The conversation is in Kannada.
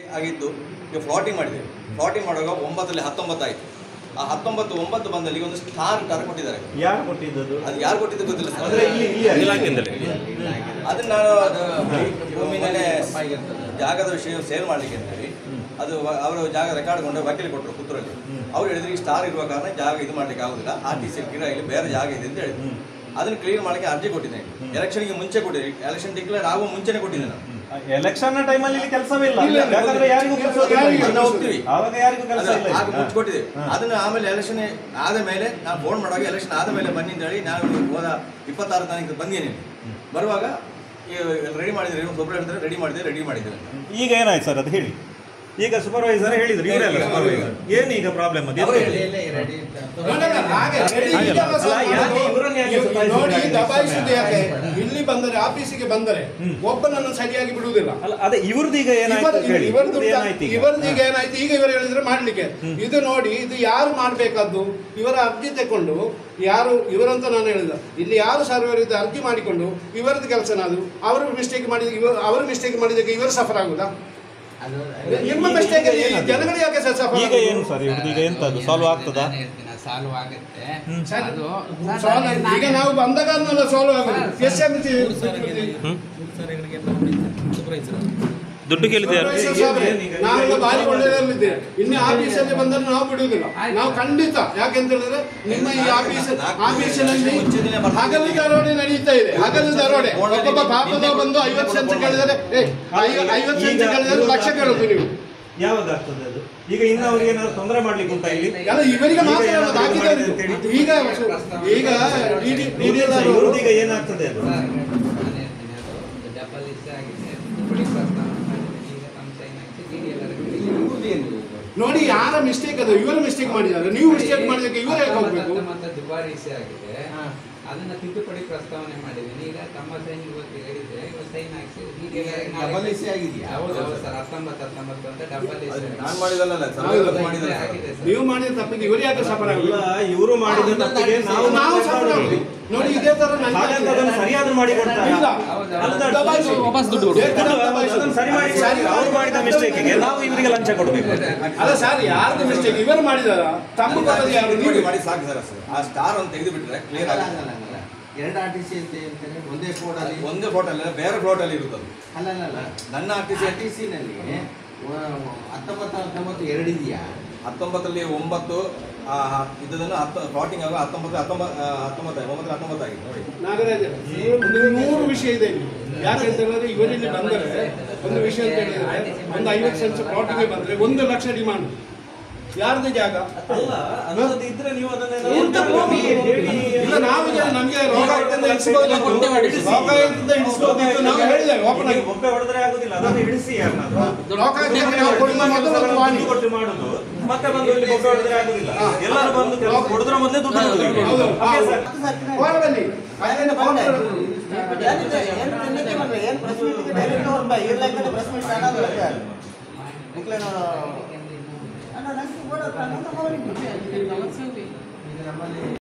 ಆಗಿದ್ದು ಈಗ ಫ್ಲಾಟಿಂಗ್ ಮಾಡಿದ್ದೇವೆ ಫ್ಲಾಟಿಂಗ್ ಮಾಡುವಾಗ ಒಂಬತ್ತರಲ್ಲಿ ಹತ್ತೊಂಬತ್ತು ಆಯಿತು ಆ ಹತ್ತೊಂಬತ್ತು ಒಂಬತ್ತು ಬಂದಲ್ಲಿ ಈಗ ಒಂದು ಸ್ಟಾರ್ ತರ ಕೊಟ್ಟಿದ್ದಾರೆ ಯಾರು ಕೊಟ್ಟಿದ್ದದು ಅದು ಯಾರು ಕೊಟ್ಟಿದ್ದು ಗೊತ್ತಿಲ್ಲ ಸರ್ ಅಂದ್ರೆ ಇಲ್ಲಿ ಇಲ್ಲಿ ಆಗಿದೆ. ಇಲಾಖೆಯಿಂದಲೇ ಅದನ್ನ ನಾನು ಅದು ಭೂಮಿನೇ ಜಾಗದ ವಿಷಯ ಸೇಲ್ ಮಾಡಲಿಕ್ಕೆ ಅಂತೇಳಿ ಅದು ವ- ಅವರು ಜಾಗ ರೆಕಾರ್ಡ್ ಕೊಂಡು ವಕೀಲಿ ಕೊಟ್ಟರು ಪುತ್ತೂರಲ್ಲಿ ಅವ್ರು ಹೇಳಿದ್ರು ಈ ಸ್ಟಾರ್ ಇರುವ ಕಾರಣ ಜಾಗ ಇದು ಮಾಡ್ಲಿಕ್ಕೆ ಆಗುದಿಲ್ಲ ಆರ್ ಟಿ ಸಿ ಗಿಡ ಇಲ್ಲಿ ಬೇರೆ ಜಾಗ ಇದೆ ಅಂತ ಹೇಳಿದ್ರು ಅದನ್ನು ಕ್ಲಿಯರ್ ಮಾಡಲಿಕ್ಕೆ ಅರ್ಜಿ ಕೊಟ್ಟಿದ್ದೇನೆ ಎಲೆಕ್ಷನ್ಗೆ ಮುಂಚೆ ಕೊಟ್ಟಿದ್ದೆ ಎಲೆಕ್ಷನ್ ಡಿಕ್ಲೇರ್ ಆಗುವ ಮುಂಚೆನೆ ಕೊಟ್ಟಿದ್ದೆ ನಾನು ಎಲೆಕ್ಷನ್ ಟೈಮಲ್ಲಿ ಇಲ್ಲಿ ಕೆಲಸವೇ ಇಲ್ಲ ಇಲ್ಲ, ಇಲ್ಲ. ಯಾಕಂದ್ರೆ ಯಾರಿಗೂ ಕೆಲಸ ಇಲ್ಲ ಅದನ್ನ ಒಪ್ತೀವಿ ಆವಾಗ ಯಾರಿಗೂ ಕೆಲಸ ಅದು ಇಲ್ಲ ಆಗ ಮುಂಚೆ ಕೊಟ್ಟಿದ್ದೇವೆ ಅದನ್ನ ಆಮೇಲೆ ಎಲೆಕ್ಷನ್ ಆದ ಮೇಲೆ ನಾನು ಫೋನ್ ಮಾಡುವಾಗ ಎಲೆಕ್ಷನ್ ಆದ ಮೇಲೆ ಬನ್ನಿ ಅಂತ ಹೇಳಿ ನಾನು ಹೋದ ಇಪ್ಪತ್ತಾರು ತಾರೀಕು ಬಂದಿದ್ದೀನಿ ಬರುವಾಗ ರೆಡಿ ಮಾಡಿದ್ರೆ ಒಬ್ಬರು ಹೇಳಿದ್ರೆ ರೆಡಿ ಮಾಡಿದೆ ರೆಡಿ ಮಾಡಿದ್ದೇವೆ ಈಗ ಏನಾಯ್ತು ಸರ್ ಅದು ಹೇಳಿ ಈಗ ಸೂಪರ್ವೈಸರ್ ಹೇಳಿದ್ರು ಇವರೆಲ್ಲ ಸೂಪರ್ವೈಸರ್ ಏನು ಈಗ ಪ್ರಾಬ್ಲಮ್ ಅದು ಅವರು ಏನು ಹೇಳಿ. ನೋಡೋಣ, ಹಾಗೆ ready ಹಾಗೆಲ್ಲ. ಇದೆಲ್ಲ ಸರ್ ಅಲ್ಲ, ಯಾಕೆ ಮಾಡೋದು. ಇವ್ರನ್ನ ಯಾಕೆ ಇವ್ರು ಸತಾಯಿಸುದು? ನೋಡಿ ದಬಾಯಿಸುದು ಯಾಕೆ ಇಲ್ಲಿ ಬಂದರೆ ಆಫೀಸಿಗೆ ಬಂದರೆ ಒಬ್ಬನನ್ನು ಸರಿಯಾಗಿ ಬಿಡುವುದಿಲ್ಲ ಅಲ್ಲ ಅದೇ ಇವ್ರದ್ದು ಈಗ ಏನಾಯ್ತು ಇವತ್ತು- ಹೇಳಿ ಇವರದ್ದು ಇವ್ರದ್ದು ಏನಾಯ್ತು ಈಗ ಇವರದ್ದು ಈಗ ಏನಾಯ್ತು ಈಗ ಇವರು ಹೇಳಿದ್ರೆ ಮಾಡ್ಲಿಕ್ಕೆ ಇದು ನೋಡಿ ಇದು ಯಾರು ಮಾಡ್ಬೇಕಾದ್ದು ಇವರ ಅರ್ಜಿ ತಕೊಂಡು ಯಾರು ಇವರಂತ ನಾನು ಹೇಳಿದ ಇಲ್ಲಿ ಯಾರು ಸರ್ವರ್ ಇದ್ದು ಅರ್ಜಿ ಮಾಡಿಕೊಂಡು ಇವರದ್ದು ಕೆಲಸನ ಅದು ಅವರು ಮಿಸ್ಟೇಕ್ ಮಾಡಿದ ಇವರು ಅವರು ಮಿಸ್ಟೇಕ್ ಮಾಡಿದಾಗ ಇವರು ಸಫರ್ ಆಗುದಾ ನಿಮ್ಮ ಮಿಸ್ಟೇಕ್ ಜನಗಳು ಯಾಕೆ ಸರ್ ಸಫರ್ ಈಗ ಏನು ಸರ್ ಇವ್ರದ್ದು ಈಗ ಎಂತದ್ದು ಸಾಲ್ವ್ ಆಗ್ತದಾ ಸಾಲ್ವ್ ಆಗುತ್ತೆ ಸರ್, ಅದು ಸಾಲ್ವ್ ಈಗ ನಾವು ಬಂದಾಗ ಸಾಲ್ವ್ ಆಗುದು ಎಸ್ ಎಂ ದುಡ್ಡು ಕೇಳಿದ್ದಾರೆ ನಾವೆಲ್ಲ ಬಾರಿ ಒಳ್ಳೆಯದಲ್ಲಿದ್ದೇವೆ ಇನ್ನು ಆಫೀಸಲ್ಲಿ ಬಂದರೆ ನಾವು ಬಿಡುವುದಿಲ್ಲ ನಾವು ಖಂಡಿತ ಯಾಕೆಂತ ಹೇಳಿದ್ರೆ ನಿಮ್ಮ ಈ ಆಫೀಸ್ ಆಫೀಸಿನಲ್ಲಿ ಹಗಲು ದರೋಡೆ ನಡೀತಾ ಇದೆ ಹಗಲು ದರೋಡೆ ಒಬ್ಬೊಬ್ಬ ಪಾಪದ ಬಂದು ಐವತ್ತು ಸೆಂಟ್ ಕೇಳಿದರೆ ಏ ಐವ- ಐವತ್ತು ಸೆಂಟ್ ಕೇಳಿದರೆ ಲಕ್ಷ ಕೇಳುದು ನೀವು ಯಾವಾಗ ಆಗ್ತದೆ ಅದು ಈಗ ಇನ್ನು ಅವ್ರಿಗೆ ಏನಾದ್ರು ತೊಂದರೆ ಮಾಡ್ಲಿಕ್ಕೆ ಉಂಟಾ ಇಲ್ಲಿ ಎಲ್ಲ ಇವರಿಗೆ ಮಾತ್ರ ಈಗ ಅಲ್ಲ, ಏನಾದ್ರು ಬಾಕಿದವರಿಗೂ. ಮಾಡಿದ್ರೆ ಅಂತ ಈಗ ಈಗ ಡಿ- ಡಿ- ಡಿ- ಡಿ- ಇವ್ರದ್ದು ಈಗ ಏನಾಗ್ತದೆ ಅದು ಡಬಲ್ ಇಷ್ಟ ಆಗಿದೆ ತಿದ್ದುಪಡಿ ಪ್ರಸ್ತಾವ ಮಾಡಿದ್ದೀನಿ. ಈಗ ತಮ್ಮ ಸೈನ್ ಹಾಕಿ ಡಿ ಎಲ್ಲರ ನೋಡಿ ಯಾರ ಮಿಸ್ಟೇಕ್ ಅದು ಇವರು ಮಿಸ್ಟೇಕ್ ಮಾಡಿದ್ದಾರೆ ನೀವು ಮಿಸ್ಟೇಕ್ ಮಾಡಿದಕ್ಕೆ ಇವರು ಯಾಕೆ ಹೋಗ್ಬೇಕು ಮತ್ತೆ ದುಬಾರಿ ಇಷ್ಟ ಆಗಿದೆ ಅದನ್ನ ತಿದ್ದುಪಡಿ ಪ್ರಸ್ತಾವನೆ ಮಾಡಿದ್ದೀನಿ ಈಗ ತಮ್ಮ ಸೈನ್ ಇವತ್ತು ಹೇಳಿದ್ರೆ ಇವತ್ತು ಸೈನ್ ಹಾಕಿ ಹೀಗೆ ಡಬಲ್ ಇಸಿ ಆಗಿದೆಯಾ? ಹೌದು ಹೌದು ಸರ್ ಹತ್ತೊಂಬತ್ತು ಹತ್ತೊಂಬತ್ತು ಅಂತ ಡಬಲ್ ಇಸಿ ಅದು ನಾನು ಮಾಡಿದಲ್ಲ ಹೌದು. ಮಾಡಿದ್ದಾರೆ ಸರ್. ಆಗಿದೆ ಸರ್ ನೀವು ಮಾಡಿದ ತಪ್ಪಿಗೆ ಇವರು ಯಾಕೆ ಸಫರ್ ಅಲ್ಲ ಆಗುದು ಇವರು ಮಾಡಿದ ತಪ್ಪಿಗೆ ನಾವು ನಾವು ಸಫರ್ ಆಗುದು ನೋಡಿ ಇದೇ ತರ ನಂಗೆ ಹಾಗಂತ ಅದನ್ನು ಸರಿಯಾದ್ರೂ ಮಾಡಿ ಕೊಡ್ತಾರೆ ಇಲ್ಲ. ಅದು ದಬಾಯಿಸು. ವಾಪಸ್ ದುಡ್ಡು ಬೇಕಾದ್ರೆ ದುಡ್ಡು ದಬಾಯಿಸು. ಅದನ್ನು ಸರಿ ಮಾಡಿ ಸರಿ ಮಾಡಿ. ಅವ್ರು ಮಾಡಿದ ಮಿಸ್ಟೇಕಿಗೆ ನಾವು ಇವರಿಗೆ ಲಂಚ ಕೊಡಬೇಕು ಅಲ್ಲ ಸರ್ ಯಾರ್ದು ಮಿಸ್ಟೇಕ್ ಇವರು ಮಾಡಿದಾರ ತಮ್ಮ ಬರೋದು ಯಾರು ನೋಡಿ ನೀವು ಮಾಡಿ ಸಾಕು ಸರ್ ಅಷ್ಟೇ. ಆ ಸ್ಟಾರ್ ಒಂದು ತೆಗೆದು ಬಿಟ್ರೆ ಕ್ಲಿಯರ್ ಆಗುತ್ತೆ ಎರಡು ಆರ್ ಟಿ ಸಿ ಅಂತ ಹೇಳ್ತಾರೆ ಒಂದೇ ಕೋಡ್ ಅಲ್ಲಿ ಒಂದೇ ಫ್ಲೋಟ್ ಅಲ್ಲ ಬೇರೆ ಫ್ಲೋಟ್ ಅಲ್ಲಿ ಇರುತ್ತದೆ ಅಲ್ಲ ಅಲ್ಲ ಅಲ್ಲ ನನ್ನ R T C R T C ನಲ್ಲಿ ಹತ್ತೊಂಬತ್ತು ಹತ್ತೊಂಬತ್ತು ಎರಡು ಇದೆಯಾ ಹತ್ತೊಂಬತ್ತರಲ್ಲಿ ಒಂಬತ್ತು ಆ, ಹ- ಇದ್ದದನ್ನು ಹತ್ತು ಫ್ಲಾಟಿಂಗ್ ಆಗ ಹತ್ತೊಂಬತ್ತು ಹತ್ತೊಂಬತ್ತು ಆ, ಹತ್ತೊಂಬತ್ತು ಒಂಬತ್ತು ಹತ್ತೊಂಬತ್ತು ಆಗಿದೆ ನೋಡಿ ನಾಗರಾಜ ಒಂದು ನೂರು ವಿಷಯ ಇದೆ ಇಲ್ಲಿ ಯಾಕಂತ ಹೇಳಿದ್ರೆ ಇವರಲ್ಲಿ ಬಂದರೆ ಒಂದು ವಿಷಯ ಅಂತ ಹೇಳಿದ್ರೆ ಒಂದು ಐವತ್ತು ಸೆನ್ಸ್ ಪ್ಲಾಟಿಗೆ ಬಂದ್ರೆ ಒಂದು ಲಕ್ಷ ಡಿಮಾಂಡ್ ಯಾರ್ದು ಜಾಗ ಅಲ್ಲ ಅನ್ನೋದು ಇದ್ರೆ ನೀವು ಉಂಟು ಭೂಮಿ. ಇಲ್ಲ ನಾವು ಈಗ ನಮ್ಗೆ ರೋಗ ಇರ್ತದೆ ಇಡಿಸ್ಬೋದಿತ್ತು ರೋಗ ಇರ್ತದೆ ಇಡಿಸ್ಬೋದಿತ್ತು ನಾವು ಹೇಳಿದ್ದೇವೆ ಓಪನ್ ಆಗಿ ಒಬ್ಬೆ ಹೊಡೆದ್ರೆ ಆಗುದಿಲ್ಲ ಅದನ್ನು ಇಳಿಸಿ ಯಾರನ್ನಾದ್ರು ರೋಗ ಇರ್ತದೆ ನಾವು ಕೊಡುವ ಮೊದಲು ಒಂದು ವಾಣಿ. ದುಡ್ಡು ಕೊಟ್ಟು ಮಾಡುದು ಮತ್ತೆ ಬಂದು ಇಲ್ಲಿ ಒಬ್ಬೆ ಹೊಡೆದ್ರೆ ಆಗುದಿಲ್ಲ ಎಲ್ಲರೂ ಬಂದು ಕೆಲಸ ಕೊಡಿದ್ರೆ ಮೊದಲೇ ದುಡ್ಡು ಕೊಡುದು ಹೌದು ಓಕೆ ಸರ್ ಫೋನ್ ಬನ್ನಿ ಅಲ್ಲಿಂದ ಫೋನ್ ಬರೋದು. ಏನು ಪ್ರೆಸ್ ಮೀಟ್ಗೆ ಡೈರೆಕ್ಟ್ ಹೋಗ್ಬಾ ಇರ್ಲಾಕಂದ್ರೆ ಪ್ರೆಸ್ ಮೀಟ್ ಕಾಣೋದು ಮುಕ್ಲೇನೋ ಯಾಕೆಂದ್ರೆ ಇನ್ನು